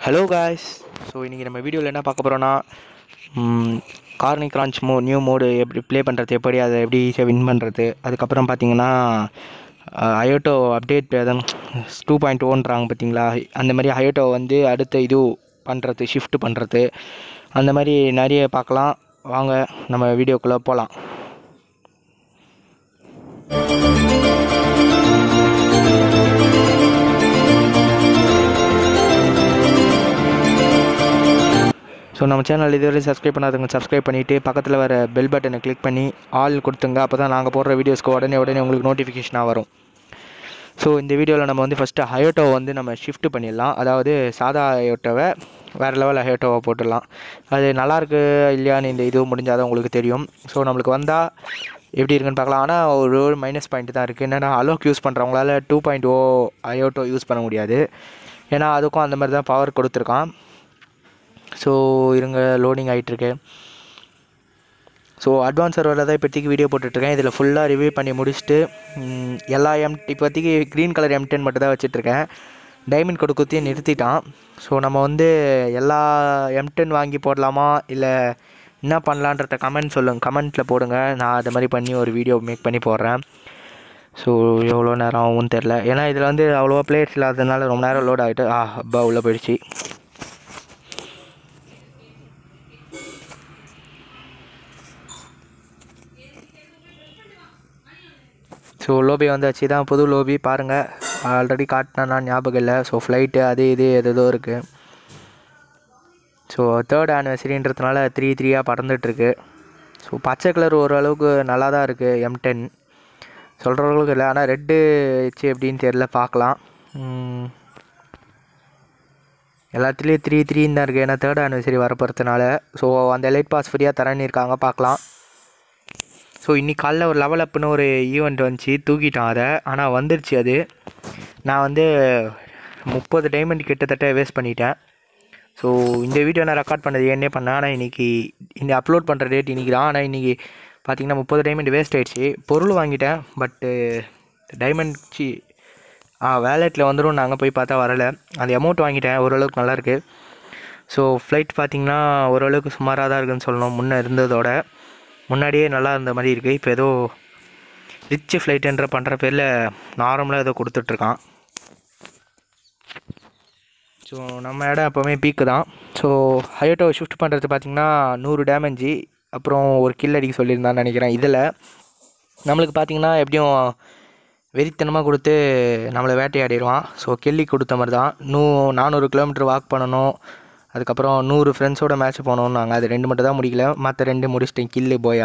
Hello guys so இன்றைக்கி நம்ம வீடியோவில் என்ன பார்க்க போகிறோன்னா கார்னிக் ரான்ச் மோ நியூ மோடு எப்படி ப்ளே பண்ணுறது எப்படி அதை எப்படி ஈஸியாக வின் பண்ணுறது அதுக்கப்புறம் பார்த்தீங்கன்னா அயோட்டோ அப்டேட் டூ பாயிண்ட் ஓன்றாங்க பார்த்தீங்களா அந்த மாதிரி அயோட்டோ வந்து அடுத்த இது பண்ணுறது ஷிஃப்ட் பண்ணுறது அந்த மாதிரி நிறைய பார்க்கலாம் வாங்க நம்ம வீடியோக்குள்ளே போகலாம் ஸோ நம்ம சேனல் இதுவரை சப்ஸ்கிரைப் பண்ணாதவங்க சப்ஸ்கிரைப் பண்ணிவிட்டு பக்கத்தில் வர பெல் பட்டனை கிளிக் பண்ணி ஆல் கொடுத்துங்க அப்போ தான் நாங்கள் போடுற வீடியோஸ்க்கு உடனே உடனே உங்களுக்கு நோட்டிஃபிகேஷனாக வரும் ஸோ இந்த வீடியோவில் நம்ம வந்து ஃபஸ்ட்டு ஹயோட்டோவை வந்து நம்ம ஷிஃப்ட் பண்ணிடலாம் அதாவது சாதா ஹயோட்டோவை வேறு லெவல் ஹயோட்டோவை போட்டுடலாம் அது நல்லாயிருக்கு இல்லையான்னு இந்த இது முடிஞ்சாதான் உங்களுக்கு தெரியும் ஸோ நம்மளுக்கு வந்தால் எப்படி இருக்குன்னு பார்க்கலாம் ஆனால் ஒரு ஒரு மைனஸ் பாயிண்ட் தான் இருக்குது என்னென்னா அலோக் யூஸ் பண்ணுறவங்களால two point o Hayato use பண்ண முடியாது ஏன்னா அதுக்கும் அந்த மாதிரி தான் பவர் கொடுத்துருக்கான் ஸோ இருங்க லோடிங் ஆகிட்டுருக்கு ஸோ அட்வான்ஸ் சர்வரில் தான் இப்போதைக்கு வீடியோ போட்டுட்ருக்கேன் இதில் ஃபுல்லாக ரிவ்யூ பண்ணி முடிச்சுட்டு ம், எல்லா எம் இப்போதைக்கு க்ரீன் கலர் எம் டென் மட்டும் தான் வச்சிட்ருக்கேன் டைமண்ட் கொடு குத்தி நிறுத்திட்டான் ஸோ நம்ம வந்து எல்லா எம் டென் வாங்கி போடலாமா இல்லை என்ன பண்ணலான்றத கமெண்ட் சொல்லுங்கள் கமெண்ட்டில் போடுங்க நான் அது மாதிரி பண்ணி ஒரு வீடியோ மேக் பண்ணி போடுறேன் ஸோ எவ்வளோ நேரம் ஆகும்னு தெரில ஏன்னா இதில் வந்து அவ்வளோவா பிளேயர்ஸ் இல்லாததுனால ரொம்ப நேரம் லோட் ஆகிட்டு ஆ அப்பா உள்ளே போயிடுச்சு ஸோ லோபி வந்தாச்சு தான் புது லோபி பாருங்கள் ஆல்ரெடி காட்டினா ஞாபகம் இல்லை ஸோ ஃப்ளைட்டு அது இது எதோ இருக்குது ஸோ தேர்ட் ஆனிவர்சரின்றதுனால த்ரீ த்ரீயாக பறந்துட்டுருக்கு ஸோ பச்சை கலர் ஓரளவுக்கு நல்லா தான் இருக்குது எம் டென் சொல்கிற அளவுக்கு இல்லை ஆனால் ரெட்டு வச்சு எப்படின்னு தெரில பார்க்கலாம் ம். எல்லாத்துலேயும் த்ரீ த்ரீன்னு தான் இருக்குது ஏன்னா தேர்ட் ஆனிவர்சரி வரப்போகிறதுனால ஸோ அந்த லைட் பாஸ் ஃப்ரீயாக தரேன்னு இருக்காங்க பார்க்கலாம் ஸோ இன்னைக்கு காலைல ஒரு லெவல் அப்னு ஒரு ஈவெண்ட் வந்துச்சு தூக்கிட்டான் அதை ஆனால் வந்துருச்சு அது நான் வந்து முப்பது டைமண்ட் கிட்டத்தட்ட வேஸ்ட் பண்ணிட்டேன் ஸோ இந்த வீடியோ நான் ரெக்கார்ட் பண்ணது ஏன்னே பண்ணேன் ஆனால் இன்றைக்கி இந்த அப்லோட் பண்ணுற டேட் இன்றைக்கி தான் ஆனால் இன்றைக்கி பார்த்தீங்கன்னா முப்பது டைமண்ட் வேஸ்ட் ஆயிடுச்சு பொருள் வாங்கிட்டேன் பட்டு டைமண்ட் சி ஆ வேலெட்டில் வந்துடும் நாங்கள் போய் பார்த்தா வரலை அந்த அமௌண்ட் வாங்கிட்டேன் ஓரளவுக்கு நல்லாயிருக்கு ஸோ ஃப்ளைட் பார்த்தீங்கன்னா ஓரளவுக்கு சுமாராக தான் இருக்குன்னு சொல்லணும் முன்னே இருந்ததோட முன்னாடியே நல்லா இருந்த மாதிரி இருக்குது இப்போ ஏதோ ரிச் ஃப்ளைட்டுன்ற பண்ணுற பேரில் நார்மலாக ஏதோ கொடுத்துட்ருக்கான் ஸோ நம்ம இடம் எப்போவுமே பீக்கு தான் ஸோ ஹைட்டோ ஷிஃப்ட் பண்ணுறது பார்த்திங்கன்னா நூறு டேமேஜி அப்புறம் ஒரு கில் அடிக்க சொல்லியிருந்தான்னு நினைக்கிறேன் இதில் நம்மளுக்கு பார்த்திங்கன்னா எப்படியும் வெறித்தனமாக கொடுத்து நம்மளை வேட்டையாடிடுவான் ஸோ கெல்லி கொடுத்த மாதிரி தான் நூ நானூறு கிலோமீட்டர் வாக் பண்ணணும் அதுக்கப்புறம் நூறு ஃப்ரெண்ட்ஸோட மேட்ச் போனோம் நாங்கள் அது ரெண்டு மட்டும் தான் முடிக்கல மற்ற ரெண்டு முடிச்சிட்டேன் கில்லு போயா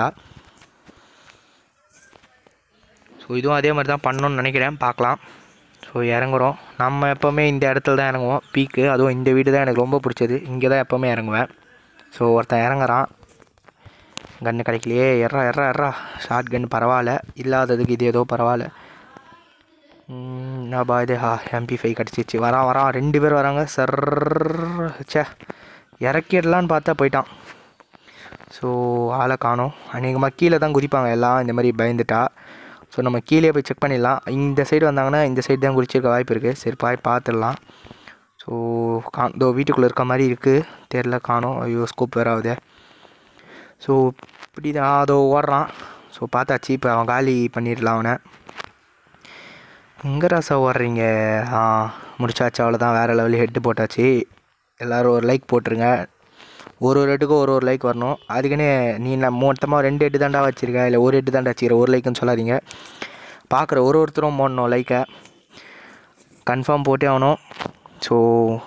ஸோ இதுவும் அதே மாதிரி தான் பண்ணணும்னு நினைக்கிறேன் பார்க்கலாம் ஸோ இறங்குறோம் நம்ம எப்போவுமே இந்த இடத்துல தான் இறங்குவோம் பீக்கு அதுவும் இந்த வீடு தான் எனக்கு ரொம்ப பிடிச்சது இங்கே தான் எப்போவுமே இறங்குவேன் ஸோ ஒருத்தன் இறங்குறான் கன்று கிடைக்கலையே எறா எறா எறா ஷார்ட் கன் பரவாயில்ல இல்லாததுக்கு இது ஏதோ பரவாயில்ல என்னப்பா இது ஹா எம்பி ஃபைவ் கிடச்சிச்சு வரான் வரான் ரெண்டு பேர் வராங்க சர் ச்சே இறக்கிடலான்னு பார்த்தா போயிட்டான் ஸோ ஆளை காணோம் அநேகமாக கீழே தான் குதிப்பாங்க எல்லாம் இந்த மாதிரி பயந்துட்டா ஸோ நம்ம கீழே போய் செக் பண்ணிடலாம் இந்த சைடு வந்தாங்கன்னா இந்த சைடு தான் குதிச்சிருக்க வாய்ப்பு இருக்குது சரி பாய் பார்த்துடலாம் ஸோ கா இதோ வீட்டுக்குள்ளே இருக்க மாதிரி இருக்குது தெரில காணோம் ஐயோ ஸ்கோப் வேறு ஆகுதே ஸோ இப்படி தான் அதோ ஓடுறான் ஸோ பார்த்தாச்சு இப்போ அவன் காலி பண்ணிடலாம் அவனை எங்கே ராசா ஓடுறீங்க ஆ முடிச்சாச்சு அவ்வளோதான் வேறு லெவலில் ஹெட்டு போட்டாச்சு எல்லோரும் ஒரு லைக் போட்டுருங்க ஒரு ஒரு ஹெட்டுக்கும் ஒரு ஒரு லைக் வரணும் அதுக்குன்னு நீ நான் மொத்தமாக ரெண்டு ஹெட்டு தாண்டா வச்சுருக்க இல்லை ஒரு ஹெட்டு தாண்டா வச்சுக்கிற ஒரு லைக்குன்னு சொல்லாதீங்க பார்க்குற ஒரு ஒருத்தரும் போடணும் லைக்கை கன்ஃபார்ம் போட்டே ஆகணும் ஸோ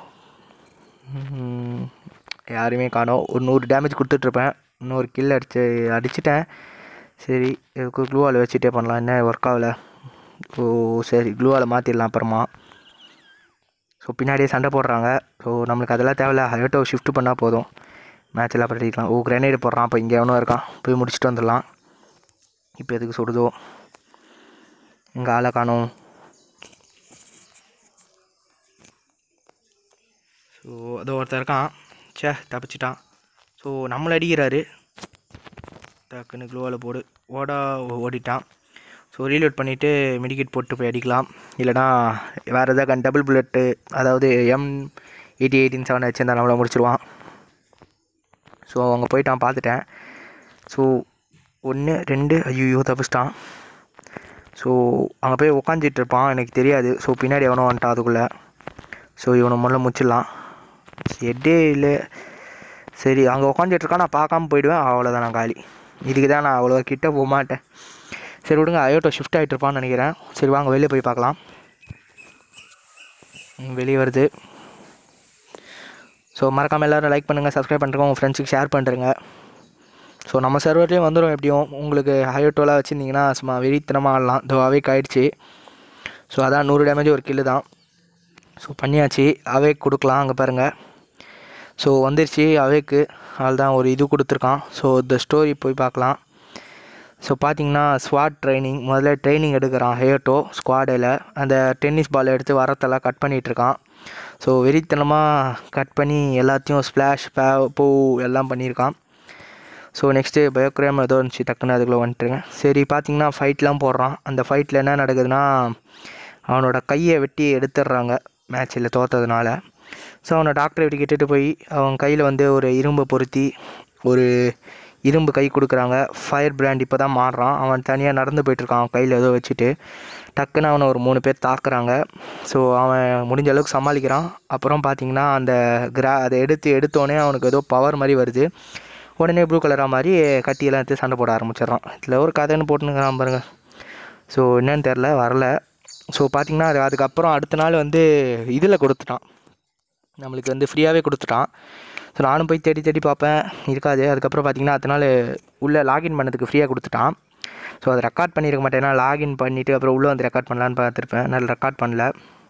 யாருமே காணோம் ஒரு நூறு டேமேஜ் கொடுத்துட்ருப்பேன் இன்னொரு கில் அடிச்சு அடிச்சிட்டேன் சரி இதுக்கு க்ளூவால் வச்சுட்டே பண்ணலாம் என்ன ஒர்க் ஆகலை ஓ சரி க்ளூவால் மாற்றிடலாம் அப்புறமா ஸோ பின்னாடியே சண்டை போடுறாங்க ஸோ நம்மளுக்கு அதெல்லாம் தேவையில்ல ஹைட்டோ ஷிஃப்ட் பண்ணால் போதும் மேட்ச்சில் அப்புறம் அடிக்கலாம் ஓ கிரனேடு போடுறான் அப்போ இங்கே எவனும் இருக்கான் போய் முடிச்சுட்டு வந்துடலாம் இப்போ எதுக்கு சுடுதோ இங்கே ஆளை காணோம் ஸோ அது ஒருத்தன் இருக்கான் ச்சே தப்பிச்சிட்டான் ஸோ நம்மளை அடிக்கிறாரு டக்குன்னு க்ளோவில் போடு ஓடா ஓடிட்டான் ஸோ ரீலோட் பண்ணிவிட்டு மெடிக்கெட் போட்டு போய் அடிக்கலாம் இல்லைனா வேறு எதாவது கன் டபுள் புல்லட்டு அதாவது எம் எயிட்டி எயிட்டின் செவன் வச்சுருந்தா நம்மளை முடிச்சிருவான் ஸோ அங்கே போயிட்டான் பார்த்துட்டேன் ஸோ ஒன்று ரெண்டு ஐயோ தப்பிச்சிட்டான் ஸோ அங்கே போய் உக்காந்துட்டு இருப்பான் எனக்கு தெரியாது ஸோ பின்னாடி எவனோ வந்துட்டான் அதுக்குள்ளே ஸோ இவனை முதல்ல முடிச்சிடலாம் எட்டே இல்லை சரி அங்கே உக்காந்துட்டு இருக்கான் நான் பார்க்காம போயிடுவேன் அவ்வளோதான் நான் காலி இதுக்கு தான் நான் அவ்வளோ கிட்ட போக மாட்டேன் சரி விடுங்க அயோட்டோ ஷிஃப்ட் ஆகிட்டு இருப்பான்னு நினைக்கிறேன் சரி வாங்க வெளியே போய் பார்க்கலாம் ம், வெளியே வருது ஸோ மறக்காமல் எல்லோரும் லைக் பண்ணுங்கள் சப்ஸ்கிரைப் பண்ணுறங்க உங்கள் ஃப்ரெண்ட்ஸுக்கு ஷேர் பண்ணுறங்க ஸோ நம்ம சர்வர்லேயும் வந்துடும் எப்படியும் உங்களுக்கு ஹயோட்டோலாம் வச்சுருந்தீங்கன்னா சும்மா வெறித்தனமாக ஆடலாம் இதோ அவேக் ஆயிடுச்சு ஸோ அதான் நூறு டேமேஜ் ஒரு கில்லு தான் ஸோ பண்ணியாச்சு அவேக் கொடுக்கலாம் அங்கே பாருங்கள் ஸோ வந்துருச்சு அவேக்கு அதில் தான் ஒரு இது கொடுத்துருக்கான் ஸோ இந்த ஸ்டோரி போய் பார்க்கலாம் ஸோ பார்த்தீங்கன்னா ஸ்வாட் ட்ரைனிங் முதல்ல ட்ரைனிங் எடுக்கிறான் ஹேட்டோ ஸ்குவாடில் அந்த டென்னிஸ் பால் எடுத்து வரத்தெல்லாம் கட் பண்ணிகிட்டு இருக்கான் ஸோ வெறித்தனமாக கட் பண்ணி எல்லாத்தையும் ஸ்ப்ளாஷ் பே பூ எல்லாம் பண்ணியிருக்கான் ஸோ நெக்ஸ்ட்டு பயோக்ராம் ஏதோ இருந்துச்சு டக்குன்னு அதுக்குள்ளே வந்துட்டுருங்க சரி பார்த்தீங்கன்னா ஃபைட்லாம் போடுறான் அந்த ஃபைட்டில் என்ன நடக்குதுன்னா அவனோட கையை வெட்டி எடுத்துடுறாங்க மேட்ச்சில் தோத்ததுனால ஸோ அவனை டாக்டரை வீட்டுக்கு இட்டுட்டு போய் அவன் கையில் வந்து ஒரு இரும்பை பொருத்தி ஒரு இரும்பு கை கொடுக்குறாங்க ஃபயர் பிராண்ட் இப்போ தான் மாறுறான் அவன் தனியாக நடந்து போயிட்டுருக்கான் அவன் கையில் ஏதோ வச்சுட்டு டக்குன்னு அவனை ஒரு மூணு பேர் தாக்குறாங்க ஸோ அவன் முடிஞ்ச அளவுக்கு சமாளிக்கிறான் அப்புறம் பார்த்தீங்கன்னா அந்த கிரா அதை எடுத்து எடுத்தோடனே அவனுக்கு ஏதோ பவர் மாதிரி வருது உடனே ப்ளூ கலராக மாதிரி கத்தியெல்லாம் எடுத்து சண்டை போட ஆரம்பிச்சிடுறான் இதில் ஒரு கதைன்னு போட்டுனுக்கிறான் பாருங்க ஸோ என்னன்னு தெரில வரல ஸோ பார்த்தீங்கன்னா அது அதுக்கப்புறம் அடுத்த நாள் வந்து இதில் கொடுத்துட்டான் நம்மளுக்கு வந்து ஃப்ரீயாகவே கொடுத்துட்டான் ஸோ நானும் போய் தேடி தேடி பார்ப்பேன் இருக்காது அதுக்கப்புறம் பார்த்தீங்கன்னா அடுத்த நாள் உள்ளே லாகின் பண்ணதுக்கு ஃப்ரீயாக கொடுத்துட்டான் ஸோ அதை ரெக்கார்ட் பண்ணியிருக்க மாட்டேன் ஏன்னா லாகின் பண்ணிவிட்டு அப்புறம் உள்ளே வந்து ரெக்கார்ட் பண்ணலான்னு பார்த்துருப்பேன் நான் ரெக்கார்ட் பண்ணல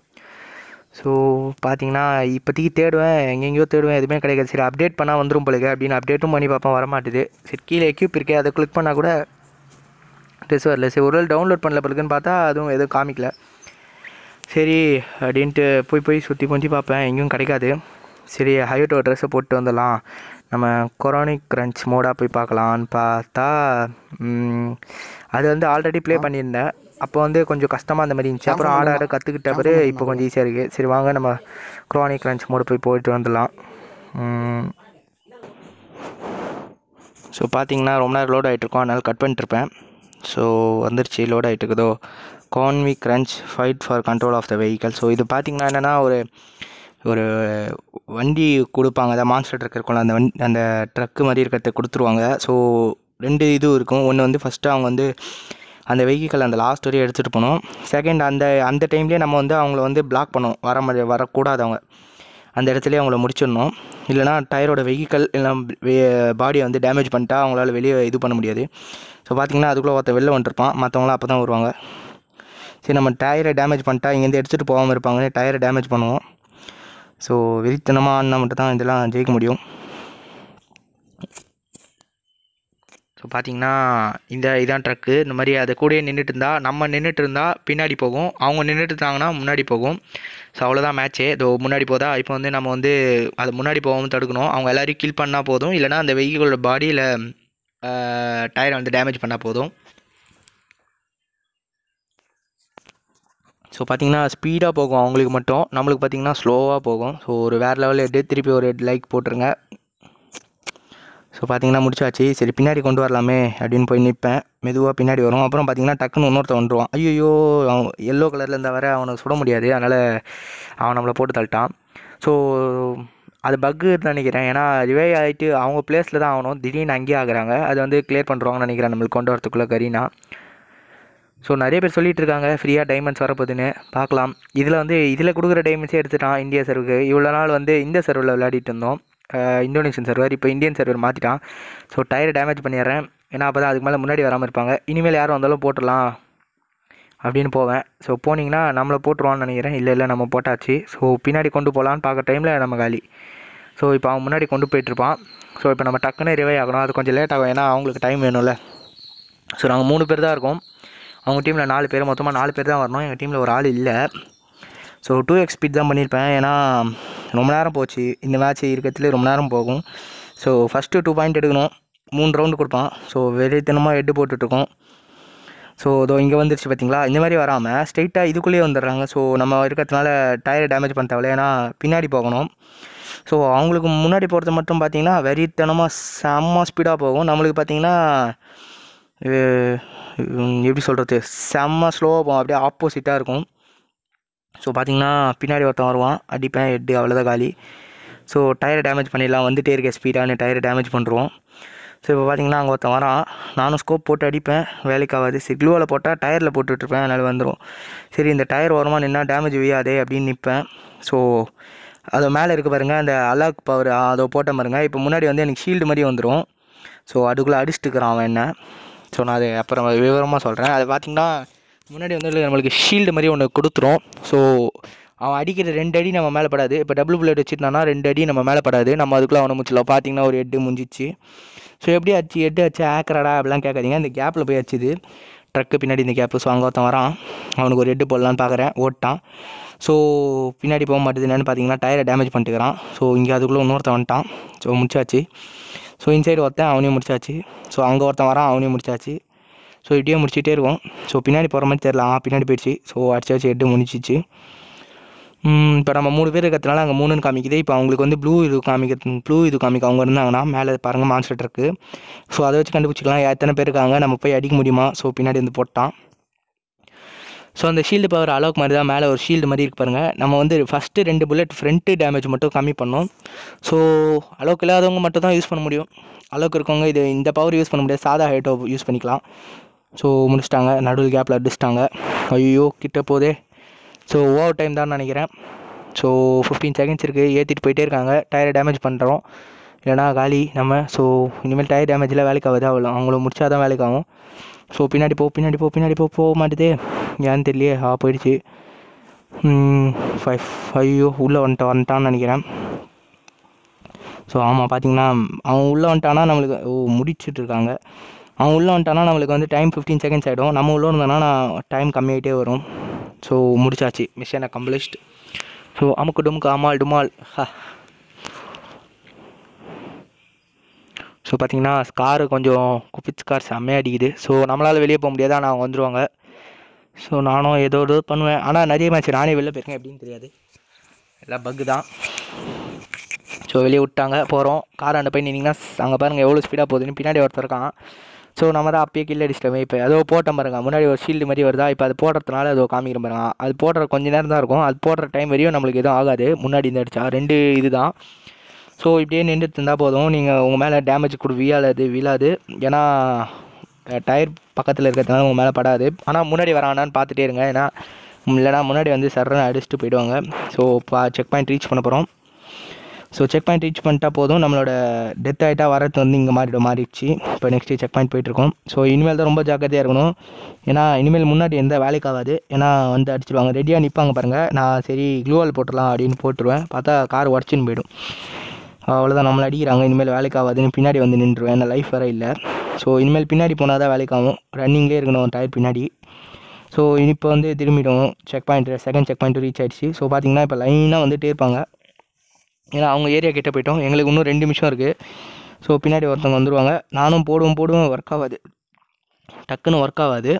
ஸோ பார்த்தீங்கன்னா இப்போதைக்கு தேடுவேன் எங்கெங்கேயோ தேடுவேன் எதுவுமே கிடைக்காது சரி அப்டேட் பண்ணால் வந்துடும் போலுங்க அப்படின்னு அப்டேட்டும் பண்ணி பார்ப்பேன் வரமாட்டுது சரி கீழே எக்யூப் இருக்கே அதை கிளிக் பண்ணால் கூட ட்ரெஸ் வரல சரி ஒரு வேளை டவுன்லோட் பண்ணல பிறகுன்னு பார்த்தா அதுவும் எதுவும் காமிக்கல சரி அப்படின்ட்டு போய் போய் சுற்றி கொஞ்சி பார்ப்பேன் எங்கேயும் கிடைக்காது சரி ஹைட்டோ ட்ரெஸ்ஸை போட்டு வந்துடலாம் நம்ம கொரோனிக் க்ரன்ச் மோடாக போய் பார்க்கலான்னு பார்த்தா ம், அது வந்து ஆல்ரெடி ப்ளே பண்ணியிருந்தேன் அப்போ வந்து கொஞ்சம் கஷ்டமாக அந்த மாதிரி இருந்துச்சு அப்புறம் ஆட ஆட கற்றுக்கிட்ட பிறகு இப்போ கொஞ்சம் ஈஸியாக இருக்குது சரி வாங்க நம்ம குரோனிக் க்ரன்ச் மோடு போய் போயிட்டு வந்துடலாம் ஸோ பார்த்தீங்கன்னா ரொம்ப நேரம் லோட் ஆகிட்டு இருக்கோம் அதனால் கட் பண்ணிட்டுருப்பேன் ஸோ வந்துருச்சு லோட் ஆகிட்டு இருக்குதோ convoy crunch fight for control of the vehicle so இது பார்த்தீங்கன்னா என்னென்னா ஒரு ஒரு வண்டி கொடுப்பாங்க அந்த மான்ஸ்டர் ட்ரக் இருக்கும்ல அந்த வண்டி அந்த ட்ரக்கு மாதிரி இருக்கிறத கொடுத்துருவாங்க ஸோ ரெண்டு இது இருக்கும் ஒன்று வந்து ஃபஸ்ட்டு அவங்க வந்து அந்த வெஹிக்கல் அந்த லாஸ்ட் வரையும் எடுத்துகிட்டு போகணும் செகண்ட் அந்த அந்த டைம்லேயே நம்ம வந்து அவங்கள வந்து பிளாக் பண்ணணும் வர மாதிரி வரக்கூடாது அவங்க அந்த இடத்துலயே அவங்கள முடிச்சிடணும் இல்லைனா டயரோட வெஹிக்கல் இல்லை பாடியை வந்து டேமேஜ் பண்ணிட்டா அவங்களால வெளியே இது பண்ண முடியாது ஸோ பார்த்தீங்கன்னா அதுக்குள்ளே ஒருத்தன் வெளில வந்துருப்பான் மற்றவங்களாம் அப்போ தான் வருவாங்க சரி நம்ம டயரை டேமேஜ் பண்ணிட்டா இங்கேருந்து எடுத்துகிட்டு போகாமல் இருப்பாங்கன்னு டயரை டேமேஜ் பண்ணுவோம் ஸோ வெறித்தனமாக ஆடினா மட்டும் தான் இதெல்லாம் ஜெயிக்க முடியும் ஸோ பார்த்தீங்கன்னா இந்த இதான் ட்ரக்கு இந்த மாதிரி அது கூடயே நின்றுட்டு இருந்தா நம்ம நின்றுட்டு இருந்தா பின்னாடி போகும் அவங்க நின்றுட்டு இருந்தாங்கன்னா முன்னாடி போகும் ஸோ அவ்வளோதான் மேட்ச்சு இதோ முன்னாடி போதா இப்போ வந்து நம்ம வந்து அது முன்னாடி போகாமல் தடுக்கணும் அவங்க எல்லாரையும் கில் பண்ணால் போதும் இல்லைனா அந்த வெஹிக்கிளோட பாடியில் டயரை வந்து டேமேஜ் பண்ணால் போதும் ஸோ பார்த்தீங்கன்னா ஸ்பீடாக போகும் அவங்களுக்கு மட்டும் நம்மளுக்கு பார்த்தீங்கன்னா ஸ்லோவாக போகும் ஸோ ஒரு வேறு லெவலில் எடுத்து திருப்பி ஒரு லைக் போட்டுருங்க ஸோ பார்த்தீங்கன்னா முடிச்சாச்சு சரி பின்னாடி கொண்டு வரலாமே அப்படின்னு போய் நிற்பேன் மெதுவாக பின்னாடி வரும் அப்புறம் பார்த்தீங்கன்னா டக்குன்னு இன்னொருத்தன் வந்துடுவான் ஐயோ அவன் எல்லோ கலரில் இருந்தால் வர அவனை சுட முடியாது அதனால் அவன் நம்மளை போட்டு தள்ளிட்டான் ஸோ அது பக்கு நினைக்கிறேன் ஏன்னா ரிவே ஆகிட்டு அவங்க பிளேஸில் தான் ஆகணும் திடீர்னு அங்கேயே ஆகுறாங்க அது வந்து கிளியர் பண்ணுறாங்கன்னு நினைக்கிறேன் நம்மளுக்கு கொண்டு வரத்துக்குள்ளே கரீனா ஸோ நிறைய பேர் சொல்லிட்டு இருக்காங்க ஃப்ரீயாக டைமண்ட்ஸ் வரப்போகுதுன்னு பார்க்கலாம் இதில் வந்து இதில் கொடுக்குற டைமண்ட்ஸே எடுத்துட்டான் இந்தியா சர்வுக்கு இவ்வளோ நாள் வந்து இந்த சர்வரில் விளையாடிட்டு இருந்தோம் அஹ் இந்தோனேஷியன் சர்வர் இப்போ இந்தியன் சர்வர் மாற்றிட்டான் ஸோ டயரை டேமேஜ் பண்ணிடுறேன் ஏன்னா அப்போ தான் அதுக்கு மேலே முன்னாடி வராமல் இருப்பாங்க இனிமேல் யாரும் வந்தாலும் போட்டுடலாம் அப்படின்னு போவேன் ஸோ போனீங்கன்னா நம்மளை போட்டுருவான்னு நினைக்கிறேன் இல்லை இல்லை நம்ம போட்டாச்சு ஸோ பின்னாடி கொண்டு போகலான்னு பார்க்குற டைமில் நம்ம காலி ஸோ இப்போ அவன் முன்னாடி கொண்டு போயிட்டுருப்பான் ஸோ இப்போ நம்ம டக்குன்னு ரிவை ஆகணும் அது கொஞ்சம் லேட் ஆகும் ஏன்னா அவங்களுக்கு டைம் வேணும்ல ஸோ நாங்கள் மூணு பேர் தான் இருக்கோம் அவங்க டீமில் நாலு பேர் மொத்தமாக நாலு பேர் தான் வரணும் எங்கள் டீமில் ஒரு ஆள் இல்லை ஸோ டூ எக்ஸ் ஸ்பீட் தான் பண்ணியிருப்பேன் ஏன்னா ரொம்ப நேரம் போச்சு இந்த மேட்ச் இருக்கிறதுல ரொம்ப நேரம் போகும் ஸோ ஃபஸ்ட்டு டூ பாயிண்ட் எடுக்கணும் மூணு ரவுண்டு கொடுப்பான் ஸோ வெறித்தனமாக ஹெட்டு போட்டுட்ருக்கோம் ஸோ இதோ இங்கே வந்துருச்சு பார்த்தீங்களா இந்த மாதிரி வராமல் ஸ்ட்ரைட்டாக இதுக்குள்ளேயே வந்துடுறாங்க ஸோ நம்ம இருக்கிறதுனால டயரை டேமேஜ் பண்ண தேவையில்ல ஏன்னா பின்னாடி போகணும் ஸோ அவங்களுக்கு முன்னாடி போகிறது மட்டும் பார்த்தீங்கன்னா வெறித்தனமாக செம்ம ஸ்பீடாக போகும் நம்மளுக்கு பார்த்தீங்கன்னா இது, உம், எப்படி சொல்கிறது செம்ம ஸ்லோவாக போகும் அப்படியே ஆப்போசிட்டாக இருக்கும் ஸோ பார்த்தீங்கன்னா பின்னாடி ஒருத்தன் வருவான் அடிப்பேன் ஹெட்டு அவ்வளோதான் காலி ஸோ டயரை டேமேஜ் பண்ணிடலாம் வந்துட்டே இருக்க ஸ்பீடானு டயரை டேமேஜ் பண்ணுறோம் ஸோ இப்போ பார்த்தீங்கன்னா அங்கே ஒருத்தன் வரான் நானும் ஸ்கோப் போட்டு அடிப்பேன் வேலைக்கு ஆகாது சரி க்ளூவில் போட்டால் டயரில் போட்டுட்ருப்பேன் அதனால் வந்துடும் சரி இந்த டயர் ஓரமாக நின்னா டேமேஜ் வீயாதே அப்படின்னு நிற்பேன் ஸோ அது மேலே இருக்க பாருங்க அந்த அலாக் பவர் அதை போட்ட பாருங்க இப்போ முன்னாடி வந்து எனக்கு ஷீல்டு மாதிரி வந்துடும் ஸோ அதுக்குள்ளே அடிச்சுட்டுக்கிறான் அவன் என்ன ஸோ நான் அது அப்புறம் விவரமாக சொல்கிறேன் அது பார்த்தீங்கன்னா முன்னாடி வந்து நம்மளுக்கு ஷீல்டு மாதிரி ஒன்று கொடுத்துரும் ஸோ அவன் அடிக்கிற ரெண்டு அடி நம்ம மேலே படாது இப்போ டபுள் புல்லட் வச்சுருந்தானா ரெண்டு அடி நம்ம மேலே படாது நம்ம அதுக்குள்ளே அவனை முடிச்சிடலாம் பார்த்தீங்கன்னா ஒரு எட்டு முடிஞ்சிச்சு ஸோ எப்படி அடிச்சு எட்டு அடிச்சு ஆக்கறடா அப்படிலாம் கேட்காதீங்க இந்த கேப்பில் போய் அடிச்சுது ட்ரக்கு பின்னாடி இந்த கேப்பு ஸோ அங்கே ஒருத்தன் வரான் அவனுக்கு ஒரு எட்டு போடலான்னு பார்க்குறேன் ஓட்டான் ஸோ பின்னாடி போக மாட்டேது என்னன்னு பார்த்தீங்கன்னா டயரை டேமேஜ் பண்ணிட்டுக்கிறான் ஸோ இங்கே அதுக்குள்ளே இன்னொருத்தன் வந்துட்டான் ஸோ முடிச்சாச்சு ஸோ இன்சைடு ஒருத்தன் அவனையும் முடிச்சாச்சு ஸோ அங்கே ஒருத்தன் வரான் அவனையும் முடிச்சாச்சு ஸோ இப்படியே முடிச்சிட்டே இருக்கும் ஸோ பின்னாடி போகிற மாதிரி தெரில ஆ பின்னாடி போயிடுச்சு ஸோ அடிச்சாச்சு எட்டு முடிச்சிச்சு இப்போ நம்ம மூணு பேர் இருக்கிறதுனால அங்கே மூணுன்னு காமிக்குது இப்போ அவங்களுக்கு வந்து ப்ளூ இது காமிக்கிறது ப்ளூ இது காமிக்க அவங்க இருந்தாங்கன்னா மேலே பாருங்கள் மான்ஸ்டர் இருக்கு ஸோ அதை வச்சு கண்டுபிடிச்சிக்கலாம் எத்தனை பேர் இருக்காங்க நம்ம போய் அடிக்க முடியுமா ஸோ பின்னாடி வந்து போட்டான் ஸோ அந்த ஷீல்டு பவர் அளவுக்கு மாதிரி தான் மேலே ஒரு ஷீல்டு மாதிரி இருக்கு பாருங்க நம்ம வந்து ஃபஸ்ட்டு ரெண்டு புல்லட் ஃப்ரண்ட்டு டேமேஜ் மட்டும் கம்மி பண்ணோம் ஸோ அளவுக்கு இல்லாதவங்க மட்டும் தான் யூஸ் பண்ண முடியும் அளவுக்கு இருக்கவங்க இது இந்த பவர் யூஸ் பண்ண முடியாது சாதா ஹைட்டோ யூஸ் பண்ணிக்கலாம் ஸோ முடிச்சிட்டாங்க நடுவில் கேப்பில் அடிச்சிட்டாங்க ஐயோ கிட்ட போதே ஸோ ஓவர் டைம் தான் நினைக்கிறேன் ஸோ ஃபிஃப்டீன் செகண்ட்ஸ் இருக்குது ஏற்றிட்டு போயிட்டே இருக்காங்க டயரை டேமேஜ் பண்ணுறோம் இல்லைனா காலி நம்ம ஸோ இனிமேல் டயர் டேமேஜில் வேலைக்கு ஆகுது அவ்வளோ அவங்கள முடிச்சா தான் வேலைக்கு ஆகும் ஸோ பின்னாடி போ பின்னாடி போ பின்னாடி போ போக மாட்டுதே ஏன்னு தெரியலையே ஆ போயிடுச்சு ஃபைவ் ஐயோ உள்ளே வந்துட்டு வந்துட்டான்னு நினைக்கிறேன் ஸோ ஆமாம் பார்த்தீங்கன்னா அவன் உள்ளே வந்துட்டானா நம்மளுக்கு ஓ முடிச்சிட்டு இருக்காங்க அவன் உள்ளே வந்துட்டானா நம்மளுக்கு வந்து டைம் ஃபிஃப்டீன் செகண்ட்ஸ் ஆகிடும் நம்ம உள்ளே இருந்தோன்னா நான் டைம் கம்மியாகிட்டே வரும் ஸோ முடிச்சாச்சு மிஷனை கம்ப்ளீஸ்ட் ஸோ அமுக்கு டுமுக்கு அமால் டுமால் ஹா ஸோ பார்த்தீங்கன்னா ஸ்காரு கொஞ்சம் குப்பிச் ஸ்கார் செம்மையாக அடிக்குது ஸோ நம்மளால் வெளியே போக முடியாது ஆனால் அவங்க வந்துடுவாங்க ஸோ நானும் ஏதோ ஏதோ பண்ணுவேன் ஆனால் நிறைய மேட்ச் நானே வெளில போயிருக்கேன் எப்படின்னு தெரியாது எல்லாம் பக்கு தான் ஸோ வெளியே விட்டாங்க போகிறோம் காராண்ட போய் நின்னீங்கன்னா அங்கே பாருங்கள் எவ்வளோ ஸ்பீடாக போகுதுன்னு பின்னாடி ஒருத்தர் இருக்கான் ஸோ நம்ம தான் அப்பயே கில் அடிச்சிட்டோமே இப்போ ஏதோ போட்டோம் பாருங்க முன்னாடி ஒரு ஷீல்டு மாதிரி வருதா இப்போ அது போடுறதுனால ஏதோ காமிக்கிற பாருங்க அது போடுற கொஞ்ச நேரம் தான் இருக்கும் அது போடுற டைம் வரையும் நம்மளுக்கு எதுவும் ஆகாது முன்னாடி இந்த அடிச்சா ரெண்டு இது தான் ஸோ இப்படியே நின்றுட்டு இருந்தால் போதும் நீங்கள் உங்கள் மேலே டேமேஜ் கொடு வீழாது வீழாது ஏன்னா டயர் பக்கத்தில் இருக்கிறதுனால உங்கள் மேலே படாது ஆனால் முன்னாடி வரானான்னு பார்த்துட்டே இருங்க ஏன்னா இல்லைனா முன்னாடி வந்து சர்றன்னு அடிச்சுட்டு போயிடுவாங்க ஸோ பா செக் பாயிண்ட் ரீச் பண்ண போகிறோம் ஸோ செக் பாயிண்ட் ரீச் பண்ணிட்டா போதும் நம்மளோட டெத் ஆகிட்டா வரது வந்து இங்கே மாறிடும் மாறிடுச்சு இப்போ நெக்ஸ்ட்டு செக் பாயிண்ட் போயிட்டுருக்கோம் ஸோ இனிமேல் தான் ரொம்ப ஜாக்கிரதையாக இருக்கணும் ஏன்னா இனிமேல் முன்னாடி எந்த வேலைக்கு ஆகாது ஏன்னா வந்து அடிச்சிடுவாங்க ரெடியாக நிற்பாங்க பாருங்கள் நான் சரி க்ளூவால் போட்டுடலாம் அப்படின்னு போட்டுருவேன் பார்த்தா கார் உடச்சின்னு போயிடும் அவ்வளோதான் நம்மளை அடிக்கிறாங்க இனிமேல் வேலைக்கு ஆகாதுன்னு பின்னாடி வந்து நின்றுவேன் என்ன லைஃப் வேறு இல்லை ஸோ இனிமேல் பின்னாடி போனால் தான் வேலைக்கு ஆகும் ரன்னிங்லேயே இருக்கணும் டயர் பின்னாடி ஸோ இப்போ வந்து திரும்பிடும் check point second check point reach ஆயிடுச்சு ஸோ பார்த்தீங்கன்னா இப்போ லைனாக வந்துட்டே இருப்பாங்க ஏன்னா அவங்க ஏரியா கிட்ட போயிட்டோம் எங்களுக்கு இன்னும் ரெண்டு நிமிஷம் இருக்குது ஸோ பின்னாடி ஒருத்தவங்க வந்துடுவாங்க நானும் போடுவேன் போடுவேன் ஒர்க் ஆகாது டக்குன்னு ஒர்க் ஆகாது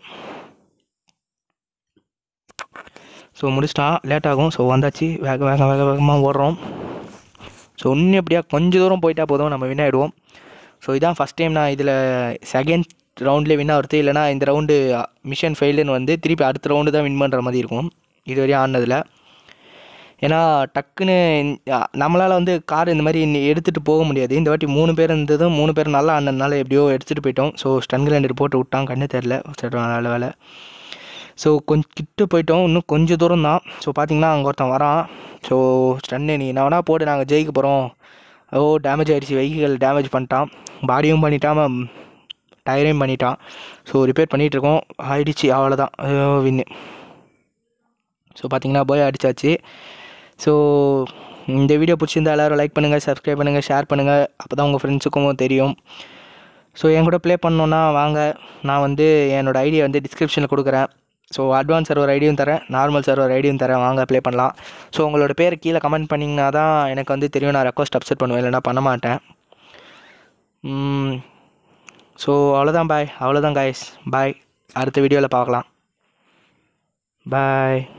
ஸோ முடிச்சிட்டான் லேட் ஆகும் ஸோ வந்தாச்சு வேக வேக வேக வேகமாக ஓடுறோம் ஸோ இன்னும் எப்படியா கொஞ்சம் தூரம் போயிட்டா போதும் நம்ம வின் ஆகிடுவோம் ஸோ இதான் ஃபஸ்ட் டைம் நான் இதில் செகண்ட் ரவுண்ட்லேயே வின் ஆகிறது இல்லைனா இந்த ரவுண்டு மிஷன் ஃபெயிலுன்னு வந்து திருப்பி அடுத்த ரவுண்டு தான் வின் பண்ணுற மாதிரி இருக்கும் இது வரையும் ஆடினதில் ஏன்னா டக்குன்னு நம்மளால் வந்து கார் இந்த மாதிரி இன்னி எடுத்துகிட்டு போக முடியாது இந்த வாட்டி மூணு பேர் இருந்ததும் மூணு பேர் நல்லா ஆனதுனால எப்படியோ எடுத்துகிட்டு போயிட்டோம் ஸோ ஸ்டன் கிரைண்டர் போட்டு விட்டான் கண்ணு தெரில சரி நல்ல வேலை ஸோ கொஞ்சம் கிட்ட போயிட்டோம் இன்னும் கொஞ்சம் தூரம் தான் ஸோ பார்த்தீங்கன்னா அங்கே ஒருத்தன் வரான் ஸோ ஸ்டன்னு நீ என்ன வேணால் போட்டு நாங்கள் ஜெயிக்க போகிறோம் ஓ டேமேஜ் ஆகிடுச்சு வெஹிக்கிள் டேமேஜ் பண்ணிட்டான் பாடியும் பண்ணிட்டான் டயரையும் பண்ணிட்டான் ஸோ ரிப்பேர் பண்ணிகிட்ருக்கோம் ஆயிடுச்சு அவ்வளோதான் வின்னு ஸோ பார்த்தீங்கன்னா போய் அடிச்சாச்சு ஸோ இந்த வீடியோ பிடிச்சிருந்தா எல்லோரும் லைக் பண்ணுங்கள் சப்ஸ்கிரைப் பண்ணுங்கள் ஷேர் பண்ணுங்கள் அப்போ தான் உங்கள் ஃப்ரெண்ட்ஸுக்கும் தெரியும் ஸோ என் கூட ப்ளே பண்ணோன்னா வாங்க நான் வந்து என்னோடய ஐடியா வந்து டிஸ்கிரிப்ஷனில் கொடுக்குறேன் ஸோ அட்வான்ஸ் சர்வர் ஐடியும் தரேன் நார்மல் சர்வர் ஐடியும் தரேன் வாங்க ப்ளே பண்ணலாம் ஸோ உங்களோட பேர் கீழே கமெண்ட் பண்ணிங்கன்னா தான் எனக்கு வந்து தெரியும் நான் ரெக்வஸ்ட் அப்செட் பண்ணுவேன் இல்லைனா பண்ண மாட்டேன் ஸோ அவ்வளோதான் பாய் அவ்வளோதான் காய்ஸ் பாய் அடுத்த வீடியோவில் பார்க்கலாம் பாய்